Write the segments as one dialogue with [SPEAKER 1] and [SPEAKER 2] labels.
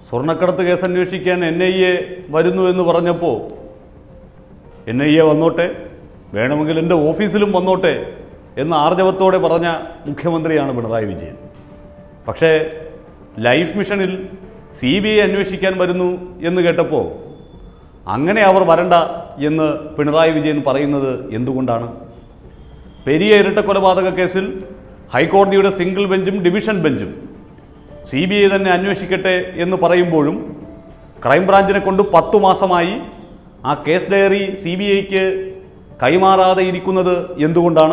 [SPEAKER 1] സ്വർണ്ണക്കടത്ത് കേസ് അന്വേഷിക്കാൻ N I A വരുന്നു എന്ന് പറഞ്ഞപ്പോൾ എൻ ഐ എ വന്നോട്ടെ വേണമെങ്കിൽ എൻ്റെ ഓഫീസിലും വന്നോട്ടെ എന്ന് ആർജവത്തോടെ പറഞ്ഞ മുഖ്യമന്ത്രിയാണ് പിണറായി വിജയൻ പക്ഷേ ലൈഫ് മിഷനിൽ സി ബി ഐ അന്വേഷിക്കാൻ വരുന്നു എന്ന് കേട്ടപ്പോൾ അങ്ങനെ അവർ വരണ്ട എന്ന് പിണറായി വിജയൻ പറയുന്നത് എന്തുകൊണ്ടാണ് പെരിയ ഇരട്ടക്കൊലപാതക കേസിൽ ഹൈക്കോടതിയുടെ സിംഗിൾ ബെഞ്ചും ഡിവിഷൻ ബെഞ്ചും സി ബി ഐ തന്നെ അന്വേഷിക്കട്ടെ എന്ന് പറയുമ്പോഴും ക്രൈംബ്രാഞ്ചിനെ കൊണ്ട് പത്തു മാസമായി ആ കേസ് ഡയറി സി ബി ഐക്ക് കൈമാറാതെ ഇരിക്കുന്നത് എന്തുകൊണ്ടാണ്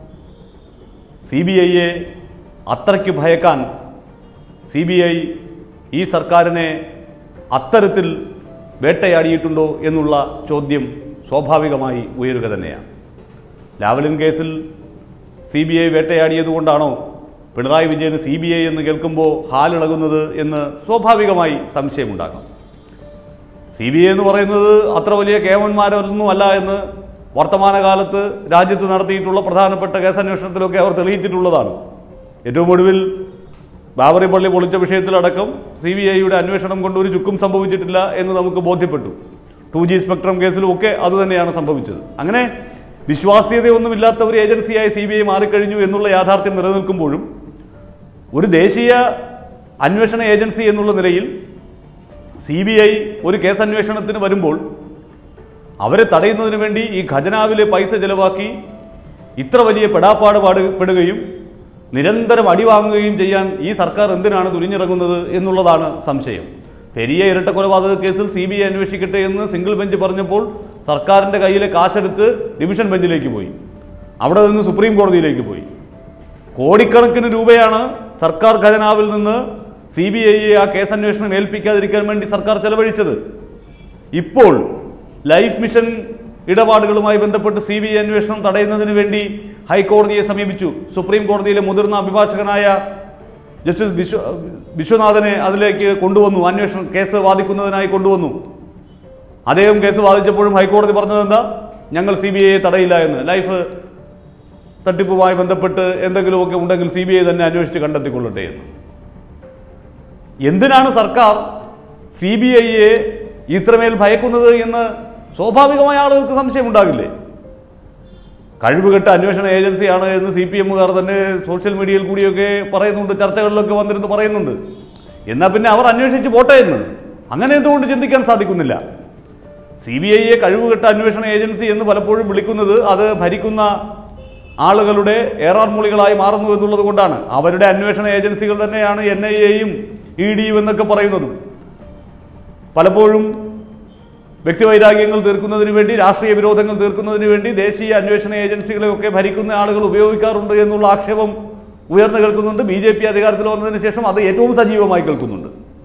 [SPEAKER 1] സി ബി ഐയെ അത്രയ്ക്ക് ഭയക്കാൻ സി ബി ഐ ഈ സർക്കാരിനെ അത്തരത്തിൽ വേട്ടയാടിയിട്ടുണ്ടോ എന്നുള്ള ചോദ്യം സ്വാഭാവികമായി ഉയരുക തന്നെയാണ് ലാവലിൻ കേസിൽ സി ബി ഐ വേട്ടയാടിയതുകൊണ്ടാണോ പിണറായി വിജയന് സി ബി ഐ എന്ന് കേൾക്കുമ്പോൾ ഹാലിളകുന്നത് എന്ന് സ്വാഭാവികമായി സംശയമുണ്ടാകാം സി ബി ഐ എന്ന് പറയുന്നത് അത്ര വലിയ കേവന്മാരൊന്നും അല്ല എന്ന് വർത്തമാനകാലത്ത് രാജ്യത്ത് നടത്തിയിട്ടുള്ള പ്രധാനപ്പെട്ട കേസന്വേഷണത്തിലൊക്കെ അവർ തെളിയിച്ചിട്ടുള്ളതാണ് ഏറ്റവും ഒടുവിൽ ബാബറി പള്ളി പൊളിച്ച വിഷയത്തിലടക്കം സി ബി ഐയുടെ അന്വേഷണം കൊണ്ട് ഒരു ചുക്കും സംഭവിച്ചിട്ടില്ല എന്ന് നമുക്ക് ബോധ്യപ്പെട്ടു ടു ജി സ്പെക്ട്രം കേസിലും ഒക്കെ അതുതന്നെയാണ് സംഭവിച്ചത് അങ്ങനെ വിശ്വാസ്യതയൊന്നുമില്ലാത്ത ഒരു ഏജൻസിയായി സി ബി ഐ മാറിക്കഴിഞ്ഞു എന്നുള്ള യാഥാർത്ഥ്യം നിലനിൽക്കുമ്പോഴും ഒരു ദേശീയ അന്വേഷണ ഏജൻസി എന്നുള്ള നിലയിൽ സി ബി ഐ ഒരു കേസ് അന്വേഷണത്തിന് വരുമ്പോൾ അവരെ തടയുന്നതിന് വേണ്ടി ഈ ഖജനാവിലെ പൈസ ചെലവാക്കി ഇത്ര വലിയ പെടാപ്പാട് പാട് പെടുകയും നിരന്തരം അടിവാങ്ങുകയും ചെയ്യാൻ ഈ സർക്കാർ എന്തിനാണ് തുനിഞ്ഞിറങ്ങുന്നത് എന്നുള്ളതാണ് സംശയം പെരിയ ഇരട്ടക്കൊലപാതക കേസിൽ സി ബി ഐ അന്വേഷിക്കട്ടെ എന്ന് സിംഗിൾ ബെഞ്ച് പറഞ്ഞപ്പോൾ സർക്കാരിൻ്റെ കയ്യിലെ കാശെടുത്ത് ഡിവിഷൻ ബെഞ്ചിലേക്ക് പോയി അവിടെ നിന്ന് സുപ്രീം കോടതിയിലേക്ക് പോയി കോടിക്കണക്കിന് രൂപയാണ് സർക്കാർ ഖജനാവിൽ നിന്ന് സി ബി ഐയെ ആ കേസ് അന്വേഷണം ഏൽപ്പിക്കാതിരിക്കാൻ വേണ്ടി സർക്കാർ ചെലവഴിച്ചത് ഇപ്പോൾ ലൈഫ് മിഷൻ ഇടപാടുകളുമായി ബന്ധപ്പെട്ട് സി ബി ഐ അന്വേഷണം തടയുന്നതിന് വേണ്ടി ഹൈക്കോടതിയെ സമീപിച്ചു സുപ്രീം കോടതിയിലെ മുതിർന്ന അഭിഭാഷകനായ ജസ്റ്റിസ് വിശ്വ വിശ്വനാഥനെ അതിലേക്ക് കൊണ്ടുവന്നു അന്വേഷണം കേസ് വാദിക്കുന്നതിനായി കൊണ്ടുവന്നു അദ്ദേഹം കേസ് വാദിച്ചപ്പോഴും ഹൈക്കോടതി പറഞ്ഞത് എന്താ ഞങ്ങൾ സി ബി ഐയെ തടയില്ല എന്ന് ലൈഫ് തട്ടിപ്പുമായി ബന്ധപ്പെട്ട് എന്തെങ്കിലുമൊക്കെ ഉണ്ടെങ്കിൽ സി ബി ഐ തന്നെ അന്വേഷിച്ച് കണ്ടെത്തിക്കൊള്ളട്ടെ എന്ന് എന്തിനാണ് സർക്കാർ സി ബി ഐയെ ഇത്രമേൽ ഭയക്കുന്നത് എന്ന് സ്വാഭാവികമായ ആളുകൾക്ക് സംശയമുണ്ടാകില്ലേ കഴിവുകെട്ട അന്വേഷണ ഏജൻസിയാണ് എന്ന് സി പി എമ്മുകാർ തന്നെ സോഷ്യൽ മീഡിയയിൽ കൂടിയൊക്കെ പറയുന്നുണ്ട് ചർച്ചകളിലൊക്കെ വന്നിരുന്ന് പറയുന്നുണ്ട് എന്നാൽ പിന്നെ അവർ അന്വേഷിച്ച് പോട്ടെ എന്ന് അങ്ങനെ എന്തുകൊണ്ട് ചിന്തിക്കാൻ സാധിക്കുന്നില്ല സി ബി ഐയെ കഴിവുകെട്ട അന്വേഷണ ഏജൻസി എന്ന് പലപ്പോഴും വിളിക്കുന്നത് അത് ഭരിക്കുന്ന ആളുകളുടെ ഏറാർമൂളികളായി മാറുന്നു എന്നുള്ളത് കൊണ്ടാണ് അവരുടെ അന്വേഷണ ഏജൻസികൾ തന്നെയാണ് എൻ ഐ എയും ഇ ഡിയും എന്നൊക്കെ പറയുന്നതും പലപ്പോഴും വ്യക്തിവൈരാഗ്യങ്ങൾ തീർക്കുന്നതിന് വേണ്ടി രാഷ്ട്രീയ വിരോധങ്ങൾ തീർക്കുന്നതിന് വേണ്ടി ദേശീയ അന്വേഷണ ഏജൻസികളെയൊക്കെ ഭരിക്കുന്ന ആളുകൾ ഉപയോഗിക്കാറുണ്ട് എന്നുള്ള ആക്ഷേപം ഉയർന്നു കേൾക്കുന്നുണ്ട് ബി ജെ പി അധികാരത്തിൽ വന്നതിന് ശേഷം അത് ഏറ്റവും സജീവമായി കേൾക്കുന്നുണ്ട്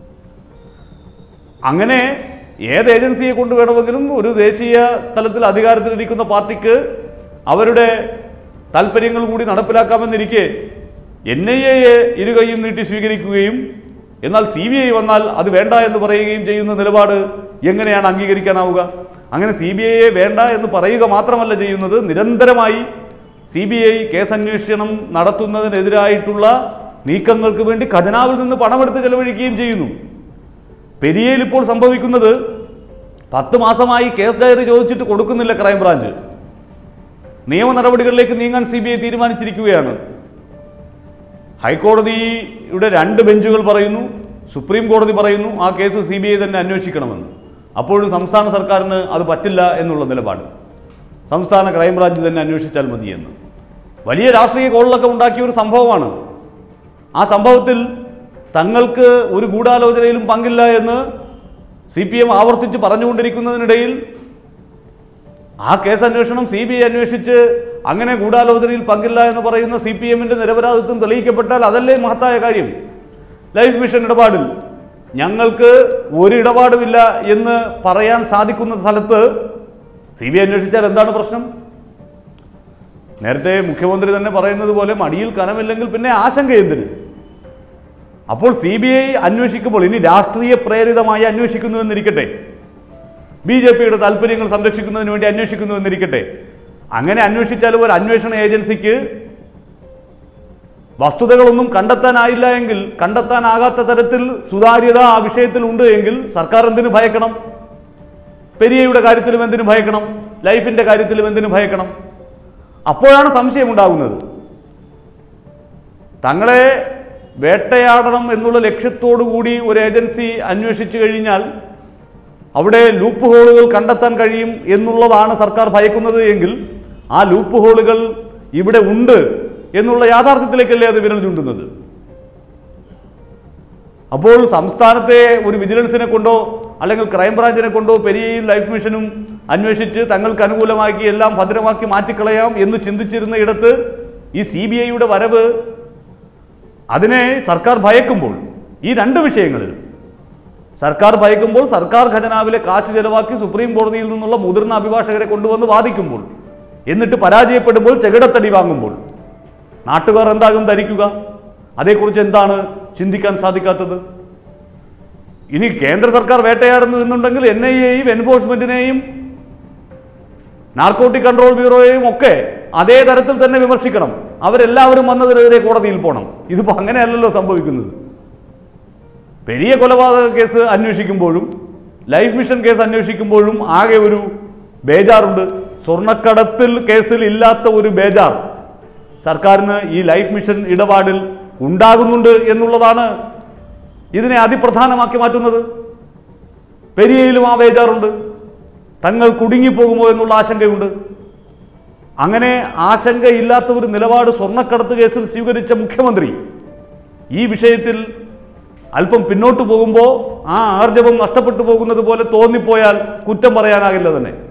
[SPEAKER 1] അങ്ങനെ ഏത് ഏജൻസിയെ കൊണ്ട് വേണമെങ്കിലും ഒരു ദേശീയ തലത്തിൽ അധികാരത്തിലിരിക്കുന്ന പാർട്ടിക്ക് അവരുടെ താല്പര്യങ്ങൾ കൂടി നടപ്പിലാക്കാമെന്നിരിക്കെ എൻ ഐ എയെ ഇരുകൈയും നീട്ടി സ്വീകരിക്കുകയും എന്നാൽ സി ബി ഐ വന്നാൽ അത് വേണ്ട എന്ന് പറയുകയും ചെയ്യുന്ന നിലപാട് എങ്ങനെയാണ് അംഗീകരിക്കാനാവുക അങ്ങനെ സി ബി ഐയെ വേണ്ട എന്ന് പറയുക മാത്രമല്ല ചെയ്യുന്നത് നിരന്തരമായി സി ബി ഐ കേസ് അന്വേഷണം നടത്തുന്നതിനെതിരായിട്ടുള്ള നീക്കങ്ങൾക്ക് വേണ്ടി ഖജനാവിൽ നിന്ന് പണമെടുത്ത് ചെലവഴിക്കുകയും ചെയ്യുന്നു പെരിയയിൽ ഇപ്പോൾ സംഭവിക്കുന്നത് പത്ത് മാസമായി കേസ് ഡയറി ചോദിച്ചിട്ട് കൊടുക്കുന്നില്ല ക്രൈംബ്രാഞ്ച് നിയമ നടപടികളിലേക്ക് നീങ്ങാൻ സി ബി ഐ തീരുമാനിച്ചിരിക്കുകയാണ് ഹൈക്കോടതിയുടെ രണ്ട് ബെഞ്ചുകൾ പറയുന്നു സുപ്രീം കോടതി പറയുന്നു ആ കേസ് സി ബി ഐ തന്നെ അന്വേഷിക്കണമെന്ന് അപ്പോഴും സംസ്ഥാന സർക്കാരിന് അത് പറ്റില്ല എന്നുള്ള നിലപാട് സംസ്ഥാന ക്രൈംബ്രാഞ്ച് തന്നെ അന്വേഷിച്ചാൽ മതിയെന്ന് വലിയ രാഷ്ട്രീയ കോളിലൊക്കെ ഉണ്ടാക്കിയ ഒരു സംഭവമാണ് ആ സംഭവത്തിൽ തങ്ങൾക്ക് ഒരു ഗൂഢാലോചനയിലും പങ്കില്ല എന്ന് സി പി എം ആവർത്തിച്ച് പറഞ്ഞുകൊണ്ടിരിക്കുന്നതിനിടയിൽ ആ കേസ് അന്വേഷണം സി ബി ഐ അന്വേഷിച്ച് അങ്ങനെ ഗൂഢാലോചനയിൽ പങ്കില്ല എന്ന് പറയുന്ന സി പി എമ്മിന്റെ നിരപരാധിത്വം തെളിയിക്കപ്പെട്ടാൽ അതല്ലേ മഹത്തായ കാര്യം ലൈഫ് മിഷൻ ഇടപാടിൽ ഞങ്ങൾക്ക് ഒരു ഇടപാടുമില്ല എന്ന് പറയാൻ സാധിക്കുന്ന സ്ഥലത്ത് സി ബി ഐ അന്വേഷിച്ചാൽ എന്താണ് പ്രശ്നം നേരത്തെ മുഖ്യമന്ത്രി തന്നെ പറയുന്നത് പോലെ മടിയിൽ കനമില്ലെങ്കിൽ പിന്നെ ആശങ്ക എന്തിന് അപ്പോൾ സി ബി ഐ അന്വേഷിക്കുമ്പോൾ ഇനി രാഷ്ട്രീയ പ്രേരിതമായി അന്വേഷിക്കുന്നു എന്നിരിക്കട്ടെ ബി ജെ പിയുടെ താല്പര്യങ്ങൾ സംരക്ഷിക്കുന്നതിന് വേണ്ടി അന്വേഷിക്കുന്നു എന്നിരിക്കട്ടെ അങ്ങനെ അന്വേഷിച്ചാലും ഒരു അന്വേഷണ ഏജൻസിക്ക് വസ്തുതകളൊന്നും കണ്ടെത്താനായില്ല എങ്കിൽ കണ്ടെത്താനാകാത്ത തരത്തിൽ സുതാര്യത ആ വിഷയത്തിൽ ഉണ്ട് എങ്കിൽ സർക്കാർ എന്തിനു ഭയക്കണം പെരിയയുടെ കാര്യത്തിലും എന്തിനു ഭയക്കണം ലൈഫിന്റെ കാര്യത്തിലും എന്തിനു ഭയക്കണം അപ്പോഴാണ് സംശയമുണ്ടാകുന്നത് തങ്ങളെ വേട്ടയാടണം എന്നുള്ള ലക്ഷ്യത്തോടു കൂടി ഒരു ഏജൻസി അന്വേഷിച്ചു കഴിഞ്ഞാൽ അവിടെ ലൂപ്പ് ഹോളുകൾ കണ്ടെത്താൻ കഴിയും എന്നുള്ളതാണ് സർക്കാർ ഭയക്കുന്നത് എങ്കിൽ ആ ലൂപ്പ് ഹോളുകൾ ഇവിടെ ഉണ്ട് എന്നുള്ള യാഥാർത്ഥ്യത്തിലേക്കല്ലേ അത് വിരൽ ചൂണ്ടുന്നത് അപ്പോൾ സംസ്ഥാനത്തെ ഒരു വിജിലൻസിനെ കൊണ്ടോ അല്ലെങ്കിൽ ക്രൈംബ്രാഞ്ചിനെ കൊണ്ടോ പെരിയയും ലൈഫ് മിഷനും അന്വേഷിച്ച് തങ്ങൾക്ക് അനുകൂലമാക്കി എല്ലാം ഭദ്രമാക്കി മാറ്റിക്കളയാം എന്ന് ചിന്തിച്ചിരുന്ന ഇടത്ത് ഈ സി ബി ഐയുടെ വരവ് അതിനെ സർക്കാർ ഭയക്കുമ്പോൾ ഈ രണ്ട് വിഷയങ്ങളിലും സർക്കാർ ഭയക്കുമ്പോൾ സർക്കാർ ഖജനാവിലെ കാശ് ചെലവാക്കി സുപ്രീം കോടതിയിൽ നിന്നുള്ള മുതിർന്ന അഭിഭാഷകരെ കൊണ്ടുവന്ന് വാദിക്കുമ്പോൾ എന്നിട്ട് പരാജയപ്പെടുമ്പോൾ ചെകിടത്തടി വാങ്ങുമ്പോൾ നാട്ടുകാർ എന്താകും ധരിക്കുക അതേക്കുറിച്ച് എന്താണ് ചിന്തിക്കാൻ സാധിക്കാത്തത് ഇനി കേന്ദ്ര സർക്കാർ വേട്ടയാടുന്നു എന്നുണ്ടെങ്കിൽ എൻ ഐ എയും എൻഫോഴ്സ്മെന്റിനെയും നാർക്കോട്ടിക് കൺട്രോൾ ബ്യൂറോയെയും ഒക്കെ അതേ തരത്തിൽ തന്നെ വിമർശിക്കണം അവരെല്ലാവരും വന്നതിനെതിരെ കോടതിയിൽ പോകണം ഇതിപ്പോ അങ്ങനെയല്ലല്ലോ സംഭവിക്കുന്നത് പെരിയ കൊലപാതക കേസ് അന്വേഷിക്കുമ്പോഴും ലൈഫ് മിഷൻ കേസ് അന്വേഷിക്കുമ്പോഴും ആകെ ഒരു ബേജാറുണ്ട് സ്വർണ്ണക്കടത്തിൽ കേസിൽ ഇല്ലാത്ത ഒരു ബേജാർ സർക്കാരിന് ഈ ലൈഫ് മിഷൻ ഇടപാടിൽ ഉണ്ടാകുന്നുണ്ട് എന്നുള്ളതാണ് ഇതിനെ അതിപ്രധാനമാക്കി മാറ്റുന്നത് പെരിയയിലും ആ ബേജാറുണ്ട് തങ്ങൾ കുടുങ്ങിപ്പോകുമോ എന്നുള്ള ആശങ്കയുണ്ട് അങ്ങനെ ആശങ്കയില്ലാത്ത ഒരു നിലപാട് സ്വർണ്ണക്കടത്ത് കേസിൽ സ്വീകരിച്ച മുഖ്യമന്ത്രി ഈ വിഷയത്തിൽ അല്പം പിന്നോട്ട് പോകുമ്പോൾ ആ ആർജവം നഷ്ടപ്പെട്ടു പോകുന്നത് പോലെ തോന്നിപ്പോയാൽ കുറ്റം പറയാനാകില്ല തന്നെ